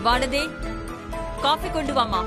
Vanathi coffee கொண்டு வாமா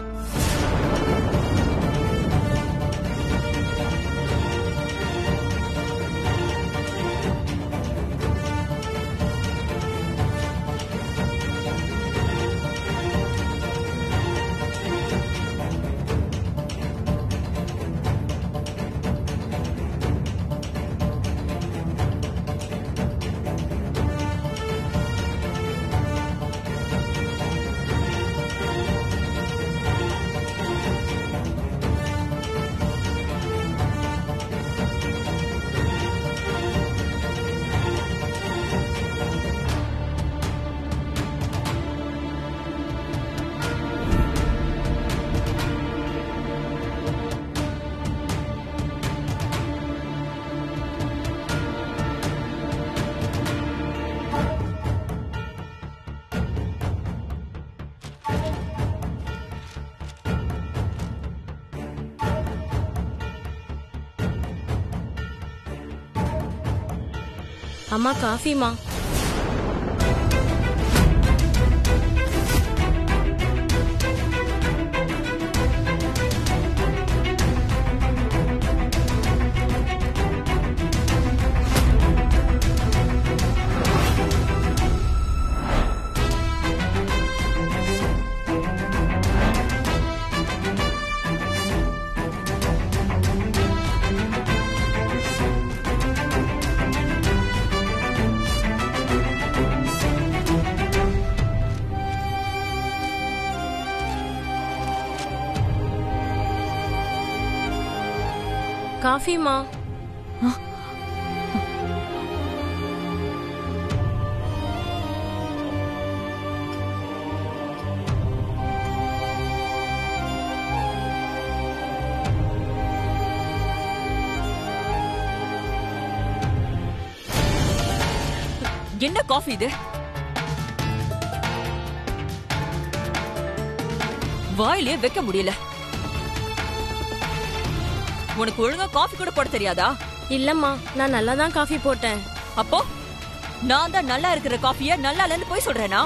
அம்மா காஃபிமா காஃபிமா என்ன காஃபி இது வாயிலே வைக்க முடியல உனக்கு ஒழுங்கா காஃபி கூட போட தெரியாதா இல்லம்மா நான் நல்லா தான் காஃபி போட்டேன் அப்போ நான் தான் நல்லா இருக்கிற காஃபிய நல்லா இல்லைன்னு போய் சொல்றேனா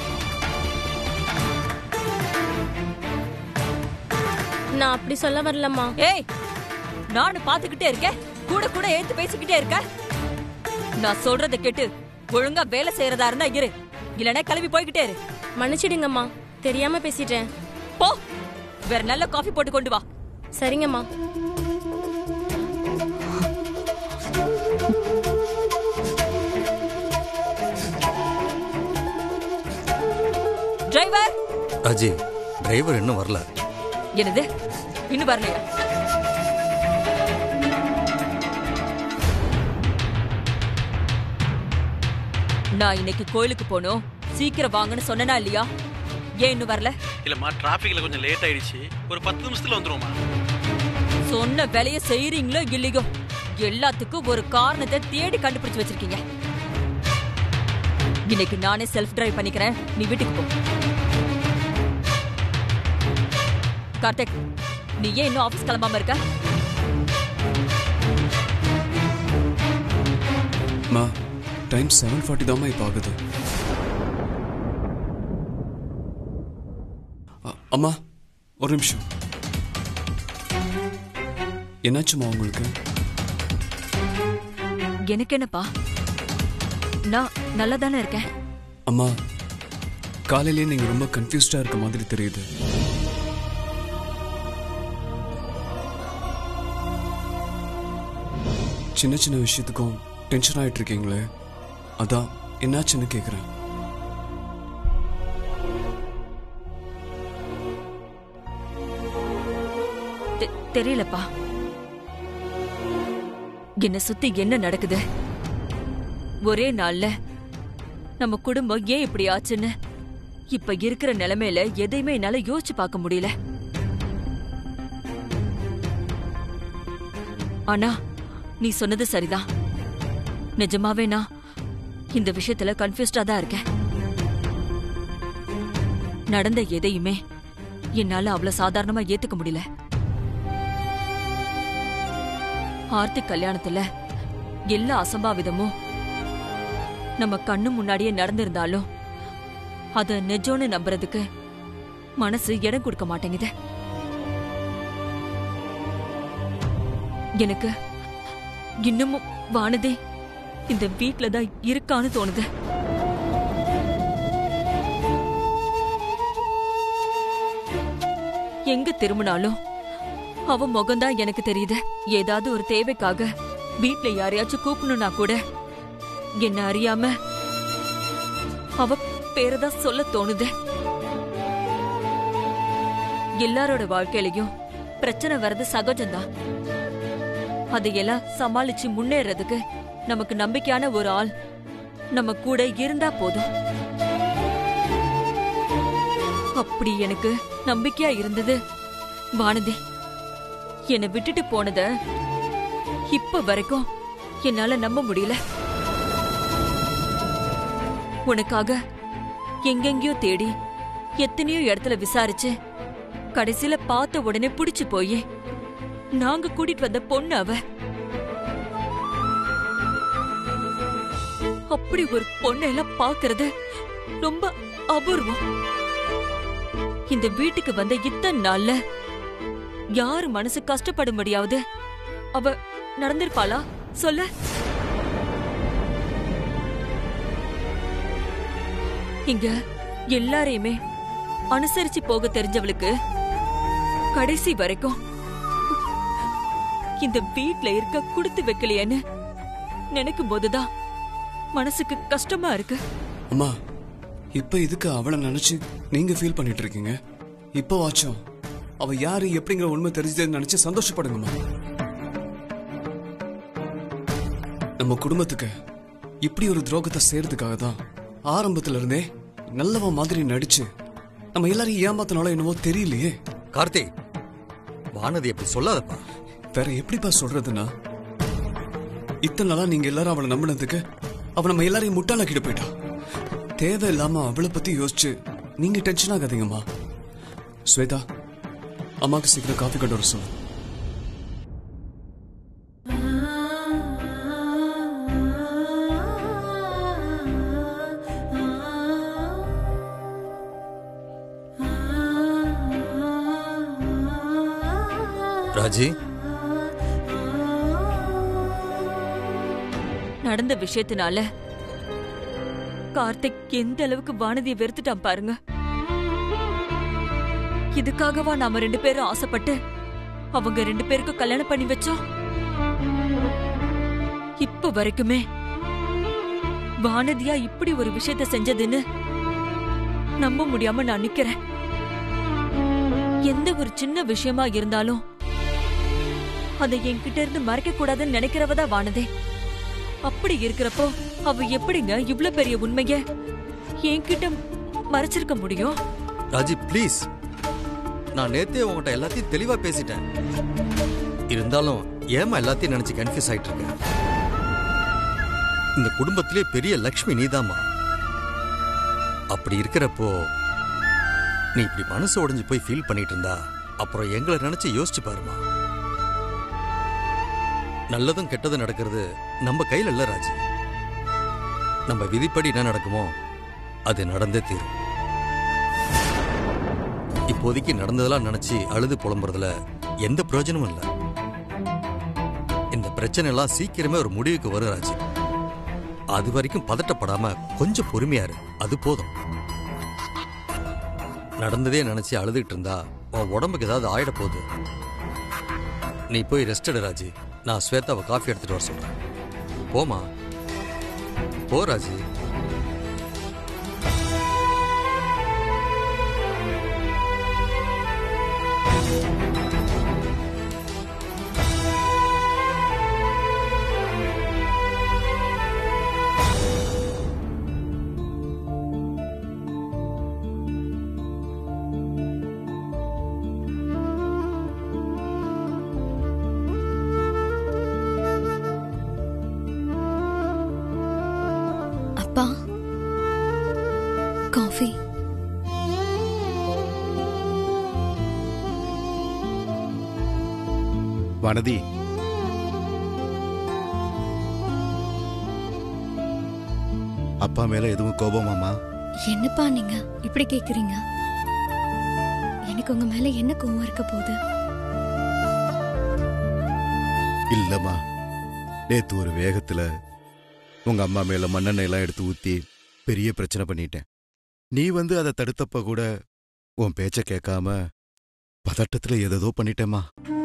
நான் அப்படி சொல்ல வரலம்மா ஏய் நானும் பாத்துக்கிட்டே இருக்கேன் கூட கூட எழுத்து பேசிக்கிட்டே இருக்க நான் சொல்றத கேட்டு ஒழுங்கா வேலை செய்யறதா இருந்தா இரு இல்லனா கிளம்பி போய்கிட்டே இரு மன்னிச்சிடுங்கம்மா தெரியாம பேசிட்டேன் போ வேற நல்ல காஃபி போட்டு கொண்டு வா சரிங்கம்மா டிரைவர் அஜி டிரைவர் இன்னும் வரல என்னது இன்னும் வரலையா நான் இன்னைக்கு கோயிலுக்கு போகணும் சீக்கிரம் வாங்கன்னு சொன்னனா இல்லையா ஏன் இன்னும் வரல இல்லம்மா டிராஃபிக்ல கொஞ்சம் லேட் ஆயிடுச்சு ஒரு பத்து நிமிஷத்துல வந்துருவோமா சொன்ன வேலைய செய்யறீங்களோ இல்லையோ எல்லாத்துக்கும் ஒரு காரணத்தை தேடி கண்டுபிடிச்சு வச்சிருக்கீங்க இன்னைக்கு நானே செல்ஃப் டிரைவ் பண்ணிக்கிறேன் நீ வீட்டுக்கு போ கார்த்திக் நீ ஏன் இன்னும் ஆபீஸ் கிளம்பாம இருக்க மா டைம் செவன் ஃபார்ட்டி தாம்மா இப்போ ஆகுது அ- அம்மா ஒரு நிமிஷம் என்னாச்சுமா உங்களுக்கு எனக்கு என்னப்பா நான் நல்லா தானே இருக்கேன் அம்மா காலையிலேயே நீங்க ரொம்ப கன்ஃபியூஸ்டா இருக்க மாதிரி தெரியுது சின்ன சின்ன விஷயத்துக்கும் டென்ஷன் ஆயிட்டு இருக்கீங்களே அதான் என்னாச்சுன்னு கேக்குறேன் தெ- தெரியலப்பா என்ன சுத்தி என்ன நடக்குது ஒரே நாள்ல நம்ம குடும்பம் ஏன் இப்படி ஆச்சுன்னு இப்ப இருக்கிற நிலைமையில எதையுமே என்னால யோசிச்சு பார்க்க முடியல ஆனா நீ சொன்னது சரிதான் நிஜமாவே நான் இந்த விஷயத்துல கன்ஃபியூஸ்டா தான் இருக்கேன் நடந்த எதையுமே என்னால அவ்வளவு சாதாரணமா ஏத்துக்க முடியல ஆர்த்திக் கல்யாணத்துல எல்லா அசம்பாவிதமும் நம்ம கண்ணு முன்னாடியே நடந்திருந்தாலும் அத நிஜம்னு நம்புறதுக்கு மனசு இடம் கொடுக்க மாட்டேங்குது எனக்கு இன்னமும் வானதி இந்த வீட்ல தான் இருக்கான்னு தோணுது எங்க திரும்பினாலும் அவ முகம்தான் எனக்கு தெரியுது ஏதாவது ஒரு தேவைக்காக வீட்ல யாரையாச்சும் கூப்பிடணும்னா கூட என்ன அறியாம அவ பேரதான் சொல்ல தோணுது எல்லாரோட வாழ்க்கையிலயும் பிரச்சனை வர்றது சகஜம்தான் அதையெல்லாம் சமாளிச்சு முன்னேறதுக்கு நமக்கு நம்பிக்கையான ஒரு ஆள் நம்ம கூட இருந்தா போதும் அப்படி எனக்கு நம்பிக்கையா இருந்தது வானதி என்னை விட்டுட்டு போனத இப்ப வரைக்கும் என்னால நம்ப முடியல உனக்காக எங்கெங்கயோ தேடி எத்தனையோ இடத்துல விசாரிச்சு கடைசியில பார்த்த உடனே புடிச்சு போய் நாங்க கூட்டிட்டு வந்த பொண்ணு அவ அப்படி ஒரு பொண்ணை எல்லாம் பாக்குறது ரொம்ப அபூர்வம் இந்த வீட்டுக்கு வந்த இத்தனை நாள்ல யாரு மனசு கஷ்டப்படும்படியாவது அவ நடந்திருப்பாளா சொல்ல இங்க எல்லாரையுமே அனுசரிச்சு போக தெரிஞ்சவளுக்கு கடைசி வரைக்கும் இந்த வீட்ல இருக்க குடுத்து வைக்கலையேன்னு நினைக்கும் போதுதான் மனசுக்கு கஷ்டமா இருக்கு அம்மா இப்ப இதுக்கு அவளை நினைச்சு நீங்க ஃபீல் பண்ணிட்டு இருக்கீங்க இப்போ வாச்சும் அவ யாரு எப்படிங்கிற உண்மை தெரிஞ்சதுன்னு நினைச்சு சந்தோஷப்படுங்கம்மா நம்ம குடும்பத்துக்கு இப்படி ஒரு துரோகத்தை செய்யறதுக்காக தான் ஆரம்பத்துல இருந்தே நல்லவ மாதிரி நடிச்சு நம்ம எல்லாரையும் ஏமாத்தினாலும் என்னவோ தெரியலையே கார்த்தி வானதி அப்படி சொல்லாதப்பா வேற எப்படிப்பா சொல்றதுன்னா இத்தனை நாளா நீங்க எல்லாரும் அவளை நம்பினதுக்கு அவ நம்ம எல்லாரையும் முட்டாளாக்கிட்டு போயிட்டா தேவையில்லாம அவளை பத்தி யோசிச்சு நீங்க டென்ஷன் ஆகாதீங்கம்மா ஸ்வேதா அம்மாக்கு சீக்கிரம் காஃபி கொண்டு வர சொல்லு ராஜி நடந்த விஷயத்தினால கார்த்திக் எந்த அளவுக்கு வானதியை வெறுத்துட்டான் பாருங்க இதுக்காகவா நாம ரெண்டு பேரும் ஆசைப்பட்டு அவங்க ரெண்டு பேருக்கும் கல்யாணம் பண்ணி வச்சோம் இப்ப வரைக்குமே வானதியா இப்படி ஒரு விஷயத்த செஞ்சதுன்னு நம்ப முடியாம நான் நிக்கிறேன் எந்த ஒரு சின்ன விஷயமா இருந்தாலும் அதை என்கிட்ட இருந்து மறைக்க கூடாதுன்னு நினைக்கிறவதான் வானதே அப்படி இருக்கிறப்போ அவ எப்படிங்க இவ்ளோ பெரிய உண்மைய என்கிட்ட மறைச்சிருக்க முடியும் ராஜி ப்ளீஸ் நான் நேத்தே உங்ககிட்ட எல்லாத்தையும் தெளிவா பேசிட்டேன் இருந்தாலும் ஏமா எல்லாத்தையும் நினைச்சு கன்ஃபியூஸ் ஆயிட்டு இருக்க இந்த குடும்பத்திலே பெரிய லக்ஷ்மி நீதாம்மா அப்படி இருக்கிறப்போ நீ இப்படி மனசு உடைஞ்சு போய் ஃபீல் பண்ணிட்டு இருந்தா அப்புறம் எங்களை நினைச்சு யோசிச்சு பாருமா நல்லதும் கெட்டதும் நடக்கிறது நம்ம கையில இல்ல ராஜி நம்ம விதிப்படி என்ன நடக்குமோ அது நடந்தே தீரும் இப்போதைக்கு நடந்ததெல்லாம் நினைச்சு அழுது புலம்புறதுல எந்த பிரயோஜனமும் இல்ல இந்த பிரச்சனை எல்லாம் சீக்கிரமே ஒரு முடிவுக்கு வரும் ராஜி அது வரைக்கும் பதட்டப்படாம கொஞ்சம் பொறுமையா இரு அது போதும் நடந்ததே நினைச்சு அழுதுகிட்டு இருந்தா உன் உடம்புக்கு ஏதாவது ஆயிட போகுது நீ போய் ரெஸ்ட் எடு ராஜி நான் ஸ்வேதாவை காஃபி எடுத்துட்டு வர சொல்றேன் போமா போ ராஜி அப்பா காஃபி வனதி அப்பா மேல எதுவும் கோபமாமா என்னப்பா நீங்க இப்படி கேக்குறீங்க எனக்கு உங்க மேல என்ன கோவம் இருக்க போகுது இல்லம்மா நேத்து ஒரு வேகத்துல உங்க அம்மா மேல மண்ணெண்ணெய் எல்லாம் எடுத்து ஊத்தி பெரிய பிரச்சனை பண்ணிட்டேன் நீ வந்து அதை தடுத்தப்ப கூட உன் பேச்ச கேட்காம பதட்டத்துல ஏதேதோ பண்ணிட்டேம்மா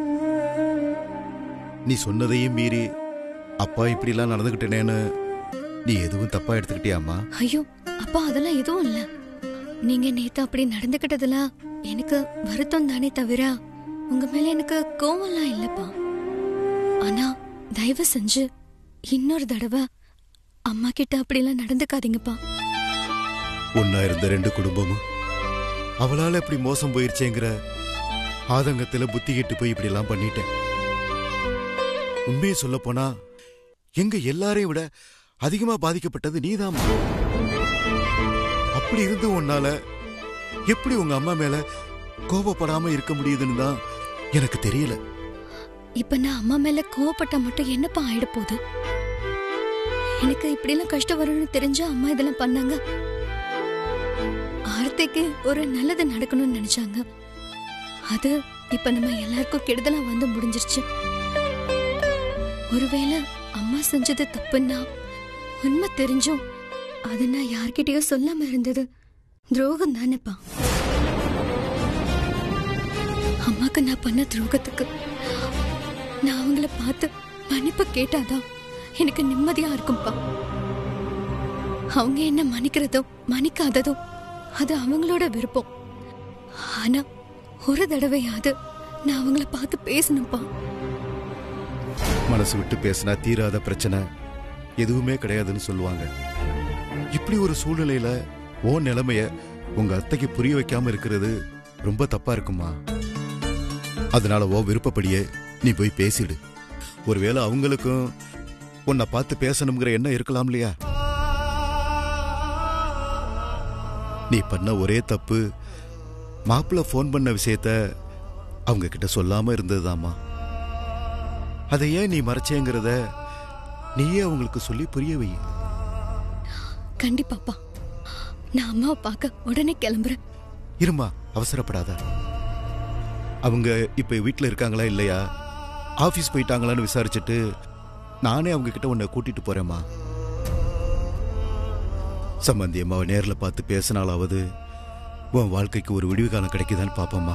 நீ சொன்னதையும் மீறி அப்பா இப்படிலாம் நடந்துகிட்டேனேன்னு நீ எதுவும் தப்பா எடுத்துக்கிட்டியாம்மா ஐயோ அப்பா அதெல்லாம் எதுவும் இல்ல நீங்க நேத்து அப்படி நடந்துக்கிட்டதுல எனக்கு வருத்தம் தானே தவிர உங்க மேல எனக்கு கோவம்லாம் இல்லப்பா ஆனா தயவு செஞ்சு இன்னொரு தடவை அம்மா கிட்ட அப்படிலாம் நடந்துக்காதீங்கப்பா ஒன்னா இருந்த ரெண்டு குடும்பமும் அவளால இப்படி மோசம் போயிருச்சேங்கிற ஆதங்கத்துல புத்தி கெட்டு போய் இப்படி எல்லாம் பண்ணிட்டேன் உண்மையை சொல்ல போனா எங்க எல்லாரையும் விட அதிகமா பாதிக்கப்பட்டது நீதாம்மா அப்படி இருந்து உன்னால எப்படி உங்க அம்மா மேல கோபப்படாம இருக்க முடியுதுன்னு தான் எனக்கு தெரியல இப்ப நான் அம்மா மேல கோவப்பட்டா மட்டும் என்னப்பா ஆயிட போகுது எனக்கு இப்படிலாம் கஷ்டம் வரும்னு தெரிஞ்சா அம்மா இதெல்லாம் பண்ணாங்க ஆர்த்திக்கு ஒரு நல்லது நடக்கணும்னு நினைச்சாங்க அது இப்ப நம்ம எல்லாருக்கும் கெடுதலா வந்து முடிஞ்சிருச்சு ஒருவேளை அம்மா செஞ்சது தப்புன்னா உண்மை தெரிஞ்சும் அது நான் யார்கிட்டயோ சொல்லாம இருந்தது துரோகம் தானேப்பா அம்மாக்கு நான் பண்ண துரோகத்துக்கு நான் அவங்கள பார்த்து மன்னிப்பு கேட்டாதான் எனக்கு நிம்மதியா இருக்கும்பா அவங்க என்ன மன்னிக்கிறதோ மன்னிக்காததோ அது அவங்களோட விருப்பம் ஆனா ஒரு தடவையாவது நான் அவங்கள பார்த்து பேசணும்ப்பா மனசு விட்டு பேசினா தீராத பிரச்சனை எதுவுமே கிடையாதுன்னு சொல்லுவாங்க இப்படி ஒரு சூழ்நிலையில ஓ நிலைமைய உங்க அத்தைக்கு புரிய வைக்காம இருக்கிறது ரொம்ப தப்பா இருக்குமா அதனால ஓ விருப்பப்படியே நீ போய் பேசிடு ஒருவேளை அவங்களுக்கும் உன்னை பார்த்து பேசணுங்கிற எண்ணம் இருக்கலாம் இல்லையா நீ பண்ண ஒரே தப்பு மாப்பிள்ள ஃபோன் பண்ண விஷயத்த அவங்க கிட்ட சொல்லாம இருந்ததுதாம்மா அதை ஏன் நீ மறைச்சேங்கிறத நீயே அவங்களுக்கு சொல்லி புரிய வை கண்டிப்பாப்பா நான் அம்மாவை பார்க்க உடனே கிளம்புறேன் இருமா அவசரப்படாத அவங்க இப்ப வீட்ல இருக்காங்களா இல்லையா ஆபீஸ் போயிட்டாங்களான்னு விசாரிச்சுட்டு நானே அவங்க கிட்ட உன்னை கூட்டிட்டு போறேம்மா சம்பந்தி அம்மாவை நேர்ல பார்த்து பேசினாலாவது உன் வாழ்க்கைக்கு ஒரு விடிவு காலம் கிடைக்குதான்னு பாப்போம்மா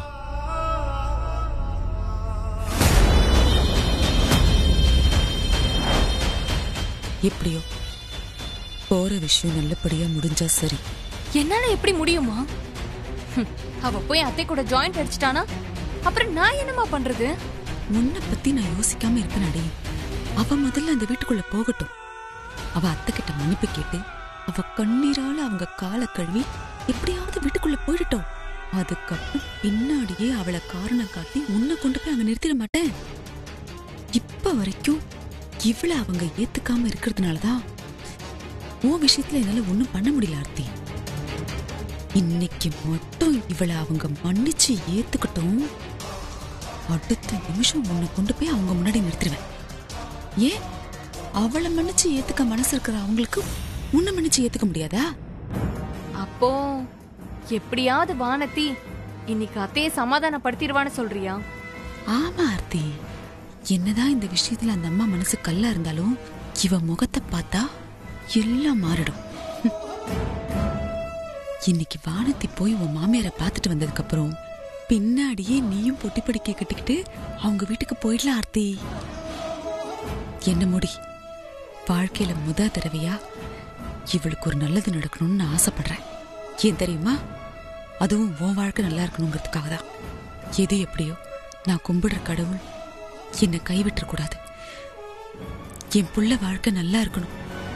எப்படியோ போற விஷயம் நல்லபடியா முடிஞ்சா சரி என்னால எப்படி முடியுமா ஹம், அவ போய் அத்தை கூட ஜாயிண்ட் அடிச்சிட்டானா அப்புறம் நான் என்னமா பண்றது உன்னை பத்தி நான் யோசிக்காம இருப்பேனடி அவ முதல்ல அந்த வீட்டுக்குள்ள போகட்டும் அவ அத்தை கிட்ட மன்னிப்பு கேட்டு அவ கண்ணீரால அவங்க காலை கழுவி எப்படியாவது வீட்டுக்குள்ள போயிடட்டும் அதுக்கப்புறம் பின்னாடியே அவளை காரணம் காட்டி உன்னை கொண்டு போய் அங்க நிறுத்திட மாட்டேன் இப்ப வரைக்கும் இவளை அவங்க ஏத்துக்காம இருக்கிறதுனாலதான் உன் விஷயத்துல என்னால ஒண்ணும் பண்ண முடியல ஆர்த்தி இன்னைக்கு மட்டும் இவளை அவங்க மன்னிச்சு ஏத்துக்கட்டும் அடுத்த நிமிஷம் உன்னை கொண்டு போய் அவங்க முன்னாடி நிறுத்திடுவேன் ஏன் அவளை மன்னிச்சு ஏத்துக்க மனசு இருக்கிற அவங்களுக்கு உன்னை மன்னிச்சு ஏத்துக்க முடியாதா அப்போ எப்படியாவது வானத்தி இன்னைக்கு அத்தையை சமாதானப்படுத்திடுவான்னு சொல்றியா ஆமா ஆர்த்தி என்னதான் இந்த விஷயத்துல அந்த அம்மா மனசு கல்லா இருந்தாலும் இவ முகத்தை பார்த்தா எல்லாம் மாறிடும் ஹம். இன்னைக்கு வானத்தி போய் உன் மாமியாரை பார்த்துட்டு வந்ததுக்கு அப்புறம் பின்னாடியே நீயும் பொட்டி படிக்க கட்டிக்கிட்டு அவங்க வீட்டுக்கு போயிடலாம் ஆர்த்தி என்ன முடி வாழ்க்கையில முத தடவையா இவளுக்கு ஒரு நல்லது நடக்கணும்னு நான் ஆசைப்படுறேன் ஏன் தெரியுமா அதுவும் உன் வாழ்க்கை நல்லா இருக்கணுங்கிறதுக்காக தான் எது எப்படியோ நான் கும்பிடுற கடவுள் என்னை கைவிட்டுற கூடாது என் புள்ள வாழ்க்கை நல்லா இருக்கணும்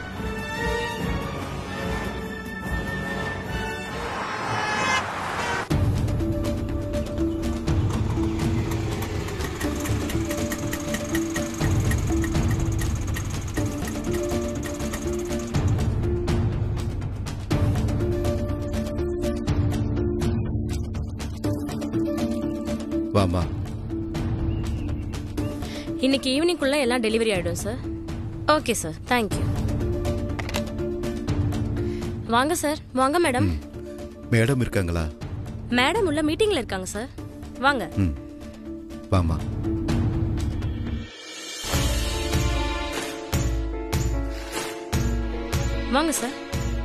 வாமா இன்னைக்கு ஈவினிங்குள்ள எல்லாம் டெலிவரி ஆயிடும் சார் ஓகே சார் தேங்க்யூ வாங்க சார் வாங்க மேடம் மேடம் இருக்காங்களா மேடம் உள்ள மீட்டிங்ல இருக்காங்க சார் வாங்க ம் வாமா வாங்க சார்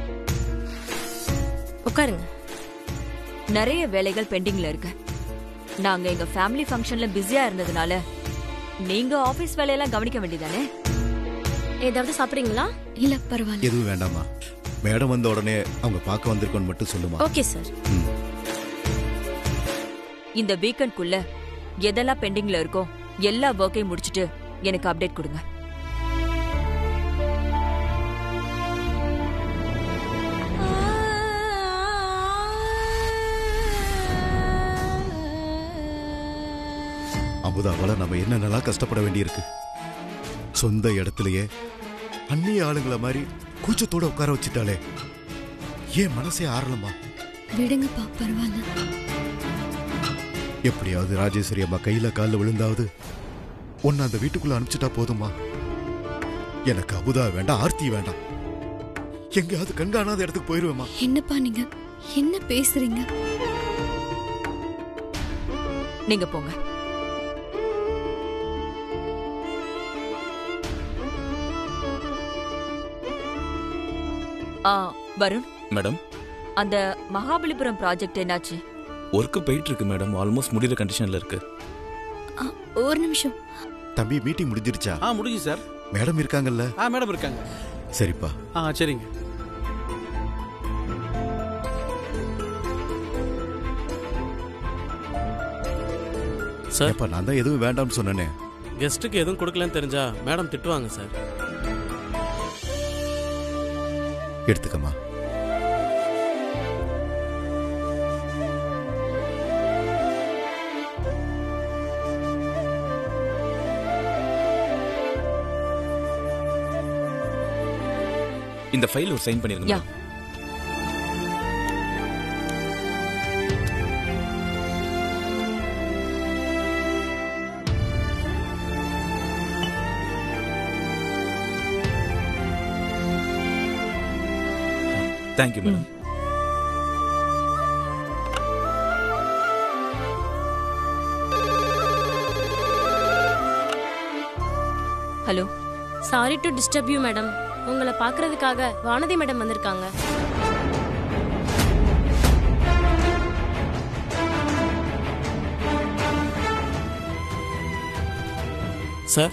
உட்காருங்க நிறைய வேலைகள் பெண்டிங்ல இருக்கு நாங்க எங்க ஃபேமிலி ஃபங்க்ஷன்ல பிஸியா இருந்ததுனால நீங்க ஆபீஸ் வேலையெல்லாம் கவனிக்க வேண்டியதானே ஏதாவது சாப்பிடுறீங்களா இல்ல பரவாயில்ல எதுவும் வேண்டாமா மேடம் வந்த உடனே அவங்க பார்க்க வந்திருக்கோன்னு மட்டும் சொல்லுமா ஓகே சார் ம் இந்த வீக்கெண்ட்குள்ள எதெல்லாம் பெண்டிங்ல இருக்கோ எல்லா ஒர்க்கையும் முடிச்சிட்டு எனக்கு அப்டேட் கொடுங்க அமுதாவால நம்ம என்னென்னலாம் கஷ்டப்பட வேண்டியிருக்கு சொந்த இடத்துலயே அந்நிய ஆளுங்களை மாதிரி கூச்சத்தோட உட்கார வச்சுட்டாலே ஏன் மனசே ஆறலமா விடுங்கப்பா பரவாயில்ல எப்படியாவது ராஜேஸ்வரி அம்மா கையில கால்ல விழுந்தாவது உன்னை அந்த வீட்டுக்குள்ள அனுப்பிச்சிட்டா போதுமா எனக்கு அமுதா வேண்டாம் ஆர்த்தி வேண்டாம் எங்கேயாவது கண்காணாத இடத்துக்கு போயிருவேமா என்னப்பா நீங்க என்ன பேசுறீங்க நீங்க போங்க ஆ வருண் மேடம் அந்த மகாபலிபுரம் ப்ராஜெக்ட் என்னாச்சு ஒர்க்கு போயிட்டு இருக்கு மேடம் ஆல்மோஸ்ட் முடிகிற கண்டிஷன்ல இருக்கு ஆ, ஒரு நிமிஷம் தம்பி மீட்டிங் முடிஞ்சிருச்சா ஆ முடிஞ்சு சார் மேடம் இருக்காங்கல்ல ஆ மேடம் இருக்காங்க சரிப்பா ஆ சரிங்க சார் ஏப்பா நான் தான் எதுவும் வேண்டாம்னு சொன்னேனே கெஸ்ட்டுக்கு எதுவும் கொடுக்கலன்னு தெரிஞ்சா மேடம் திட்டுவாங்க சார் எடுத்துக்கம்மா இந்த ஃபைல் ஒரு சைன் பண்ணிருங்க yeah madam. Thank you madam hello sorry to disturb you madam உங்களை பார்க்கறதுக்காக வானதி மேடம் வந்திருக்காங்க சார்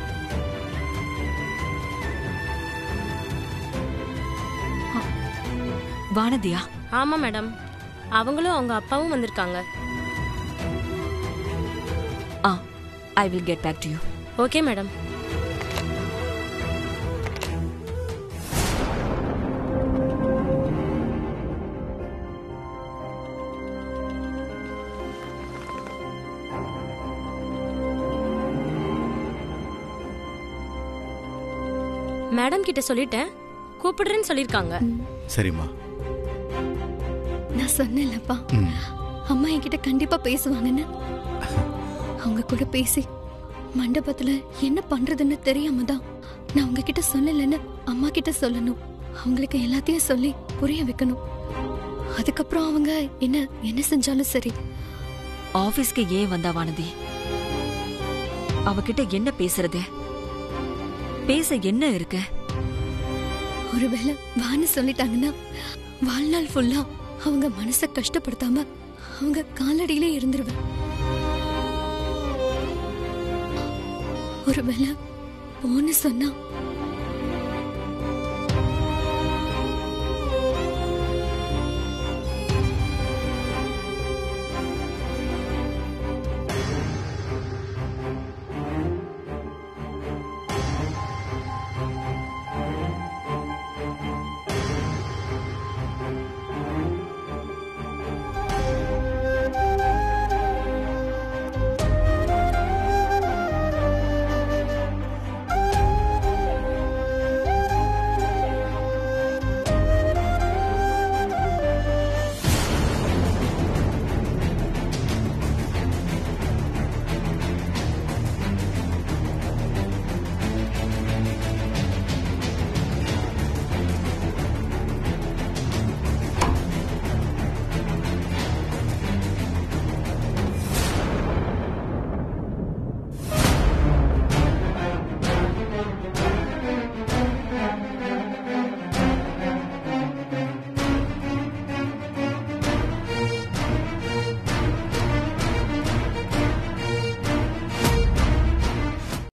வானதியா ஆமா மேடம் அவங்களும் அவங்க அப்பாவும் வந்திருக்காங்க ஆ I will get back to you okay madam madam கிட்ட சொல்லிட்டேன் கூப்பிடுறேன்னு சொல்லிருக்காங்க சரிம்மா நான் சொன்னேன்லப்பா ம் அம்மா என்கிட்ட கண்டிப்பா பேசுவாங்கன்னு அவங்க கூட பேசி மண்டபத்துல என்ன பண்றதுன்னு தெரியாம தான் நான் உங்ககிட்ட சொல்லலைன்னு அம்மா கிட்ட சொல்லணும் அவங்களுக்கு எல்லாத்தையும் சொல்லி புரிய வைக்கணும் அதுக்கப்புறம் அவங்க என்ன என்ன செஞ்சாலும் சரி ஆபீஸ்க்கு ஏன் வந்தா வானதி அவகிட்ட என்ன பேசுறது பேச என்ன இருக்கு ஒருவேளை வான்னு சொல்லிட்டாங்கன்னா வாழ்நாள் ஃபுல்லா அவங்க மனச கஷ்டப்படுத்தாம அவங்க காலடியிலே இருந்துருவேன் ஒருவேளை போன்னு சொன்னா